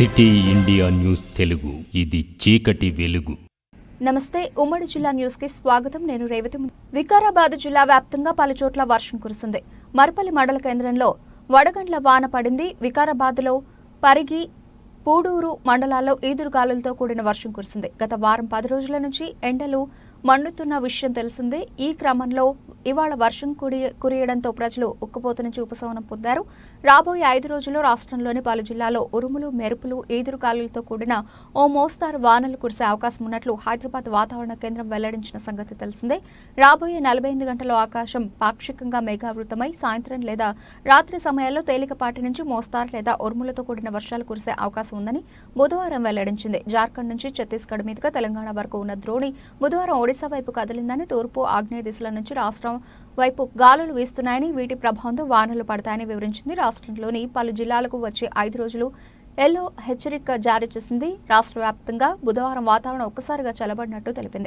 City India news Telugu ఇది చీకటి వెలుగు నమస్తే ఉమ్మడి జిల్లా న్యూస్ కి స్వాగతం నేను రేవతి ము- వికారాబాద్ జిల్లా వ్యాప్తంగా పలు చోట్ల వర్షం కురిసింది మరపల్లి మండల కేంద్రంలో వడగండ్ల వాన పడింది వికారాబాద్లో పరిగి పూడూరు మండలాల్లో ఈదురుగాలులతో కూడిన వర్షం కురిసింది గత వారం పది రోజుల నుంచి ఎండలు మండుతున్న విషయం తెలిసిందే ఈ క్రమంలో ఇవాళ వర్షం కుడి కురియడంతో ప్రజలు ఉక్కపోత నుంచి ఉపశమనం పొందారు రాబోయే ఐదు రోజుల్లో రాష్ట్రంలోని పలు జిల్లాల్లో ఉరుములు మెరుపులు ఈదురుగాలులతో కూడిన ఓ మోస్తారు వానలు కురిసే అవకాశం ఉన్నట్లు హైదరాబాద్ వాతావరణ కేంద్రం వెల్లడించిన సంగతి తెలిసిందే రాబోయే నలభై ఎనిమిది గంటల్లో ఆకాశం పాక్షికంగా మేఘావృతమై సాయంత్రం లేదా రాత్రి సమయాల్లో తేలికపాటి నుంచి మోస్తారు లేదా ఉరుములతో కూడిన వర్షాలు కురిసే అవకాశం ఉందని బుధవారం వెల్లడించింది జార్ఖండ్ నుంచి ఛత్తీస్గఢ్ మీదుగా తెలంగాణ వరకు ఉన్న ద్రోణి బుధవారం ఒడిశా వైపు కదిలిందని తూర్పు ఆగ్నేయ దిశల నుంచి రాష్ట్రం వైపు గాలులు వీస్తున్నాయని వీటి ప్రభావంతో వానలు పడతాయని వివరించింది రాష్ట్రంలోని పలు జిల్లాలకు వచ్చే ఐదు రోజులు ఎల్లో హెచ్చరిక జారీ చేసింది రాష్ట్ర వ్యాప్తంగా బుధవారం వాతావరణం ఒక్కసారిగా చల్లబడినట్టు తెలిపింది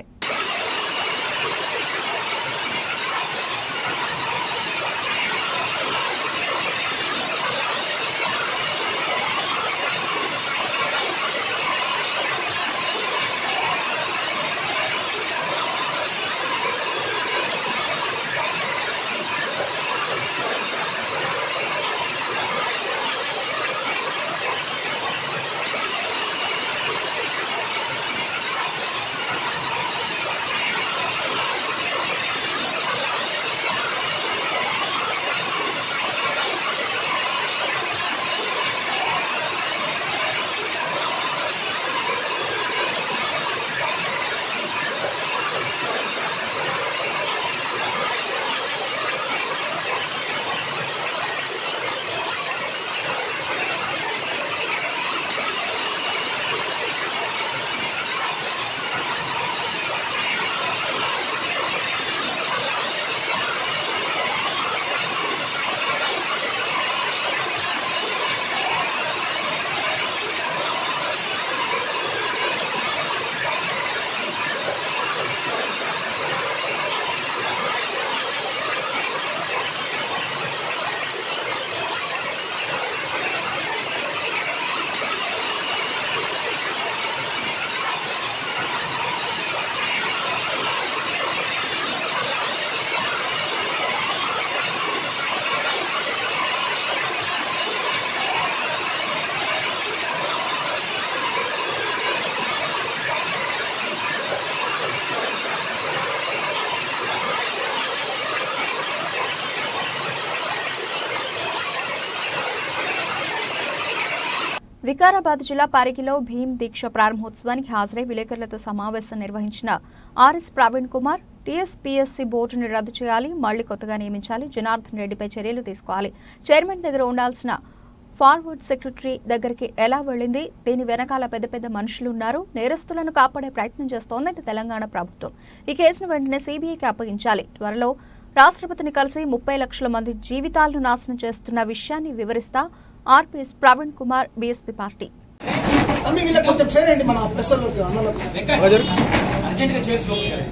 వికారాబాద్ జిల్లా పరిగిలో భీమ్ దీక్ష ప్రారంభోత్సవానికి హాజరై విలేకరులతో సమావేశం నిర్వహించిన ఆర్ఎస్ ప్రవీణ్ కుమార్ టీఎస్పీఎస్సీ బోర్డుని రద్దు చేయాలి మళ్లీ కొత్తగా నియమించాలి జనార్దన్ రెడ్డిపై చర్యలు తీసుకోవాలి చైర్మన్ దగ్గర ఉండాల్సిన ఫార్వర్డ్ సెక్రటరీ దగ్గరికి ఎలా వెళ్ళింది దీని వెనకాల పెద్ద పెద్ద మనుషులు ఉన్నారు నేరస్తులను కాపాడే ప్రయత్నం చేస్తోందంటే తెలంగాణ ప్రభుత్వం ఈ కేసును వెంటనే సీబీఐకి అప్పగించాలి త్వరలో రాష్ట్రపతిని కలిసి ముప్పై లక్షల మంది జీవితాలను నాశనం చేస్తున్న విషయాన్ని వివరిస్తా RPS Praveen Kumar BSP party తమ్మి వీళ్ళకి కొంచెం చేరండి మన ప్రెస్ వాళ్ళకి అన్నలకు అర్జెంట్గా చేసి లోపలికి రండి.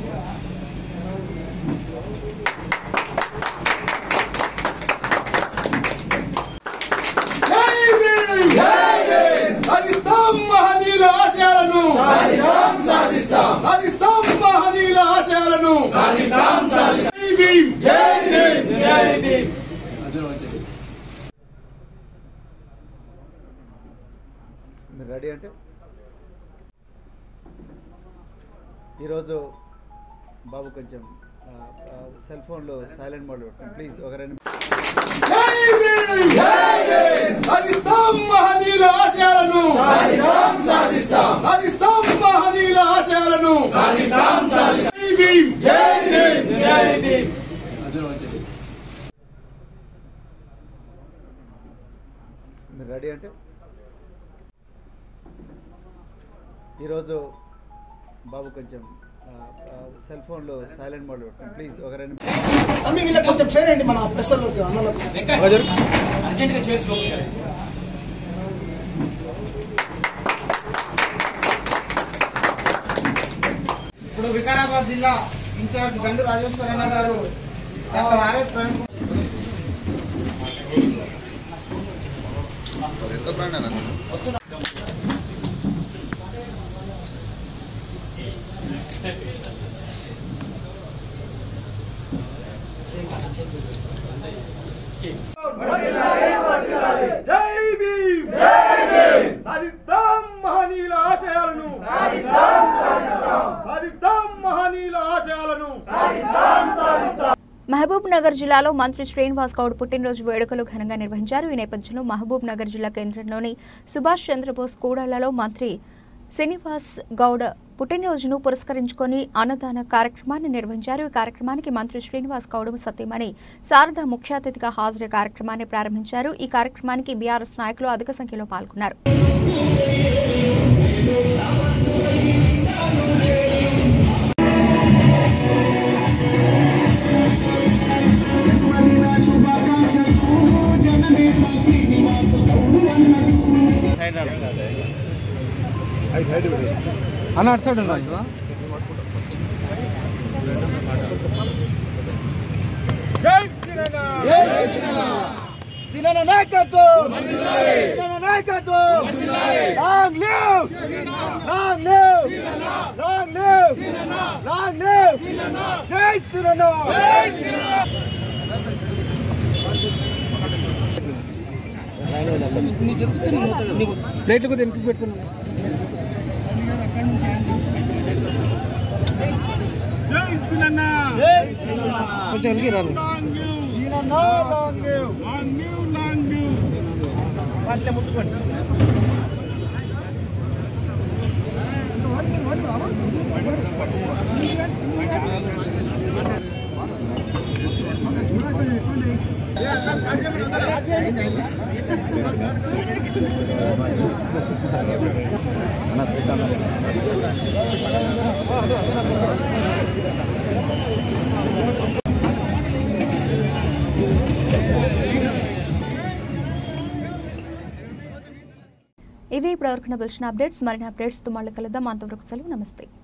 జై భీమ్! సాధిస్తాం మహనీయుల ఆశయాలను సాధిస్తాం మహనీయుల ఆశయాలను జై భీమ్! మీరు రెడీ అంటే ఈరోజు బాబు కొంచెం ఆ, ఆ, సెల్ ఫోన్లో సైలెంట్ మోడ్లో పెట్టండి ప్లీజ్ ఒక రెండు జై భీమ్! సాధిస్తాం మహనీయుల ఆశయాలను సాధిస్తాం మహనీయుల ఆశయాలను జై భీమ్! మధ్యలో వచ్చేసి మీరు రెడీ అంటే ఈరోజు బాబు కొంచెం ఆ, ఆ, సెల్ ఫోన్లో సైలెంట్ మోడ్లో పెట్టండి ప్లీజ్ ఒక రెండు తమ్మి వీళ్ళకి కొంచెం చేరండి మన ప్రెస్ వాళ్ళకి అన్నలకు అర్జెంట్గా చేసి లోపలికి రండి. ఇప్పుడు వికారాబాద్ జిల్లా ఇన్ఛార్జ్ గండు రాజేశ్వరన్న గారు డాక్టర్ ఆర్ఎస్ ప్రవీణ్ కుమార్ నగర్ జిల్లాలో మంత్రి శ్రీనివాస్ గౌడ్ పుట్టినరోజు వేడుకలు ఘనంగా నిర్వహించారు ఈ నేపథ్యంలో మహబూబ్ నగర్ జిల్లా కేంద్రంలోని సుభాష్ చంద్రబోస్ కూడళ్లలో మంత్రి శ్రీనివాస్ గౌడ్ పుట్టినరోజును పురస్కరించుకొని అన్నదాన కార్యక్రమాన్ని నిర్వహించారు ఈ కార్యక్రమానికి మంత్రి శ్రీనివాస్ గౌడ్ సత్యమణి శారద ముఖ్య అతిథిగా హాజరై కార్యక్రమాన్ని ప్రారంభించారు ఈ కార్యక్రమానికి బీఆర్ఎస్ నాయకులు అధిక సంఖ్యలో పాల్గొన్నారు అన్న అటు సైడ్ ఉన్నా దినన నాయకత్వం దినన నాయకత్వం long live long live long live long live Jai Shriram ప్లేట్లు కొద్దిగా వెనక్కి పెట్టుకున్నాం కొంచెం వెనక్కి రాను దినన లాంగ్ లివ్ ఇవి ఇప్పటివరకు నా తెలిసిన అప్డేట్స్ మరిన్ని అప్డేట్స్తో మళ్ళీ కలుద్దాం అంతవరకు సెలవు నమస్తే